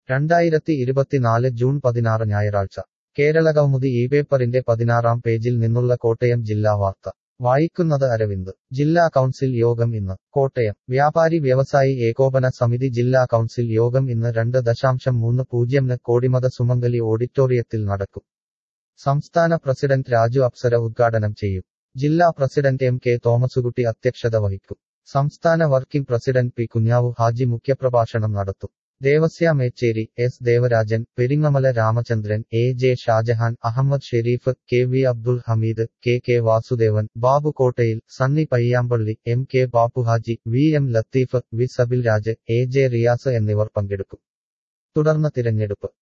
രണ്ടായിരത്തി ഇരുപത്തിനാല് ജൂൺ പതിനാറ് ഞായറാഴ്ച കേരളകൗമുദി ഈ പേപ്പറിന്റെ പതിനാറാം പേജിൽ നിന്നുള്ള കോട്ടയം ജില്ലാ വാർത്ത വായിക്കുന്നത് അരവിന്ദ് ജില്ലാ കൗൺസിൽ യോഗം ഇന്ന് കോട്ടയം വ്യാപാരി വ്യവസായി ഏകോപന സമിതി ജില്ലാ കൗൺസിൽ യോഗം ഇന്ന് രണ്ട് ദശാംശം മൂന്ന് പൂജ്യംന് കോടിമത സുമംഗലി ഓഡിറ്റോറിയത്തിൽ നടക്കും സംസ്ഥാന പ്രസിഡന്റ് രാജു അപ്സര ഉദ്ഘാടനം ചെയ്യും ജില്ലാ പ്രസിഡന്റ് എം കെ തോമസുകുട്ടി അധ്യക്ഷത വഹിക്കും സംസ്ഥാന working president P Kunhavu Haji മുഖ്യപ്രഭാഷണം നടത്തും Devasya Mecheri S Devarajan Peringamala Ramachandran A J Shahjahan Ahmed Sharif K V Abdul Hameed K K Vasudevan Babu Kottayil Sunny Payyampally M K Bappu Haji V M Latheef V Sabil Raj A J Riyas എന്നിവർ പങ്കെടുക്കും തുടർന്ന് തിരഞ്ഞെടുപ്പ്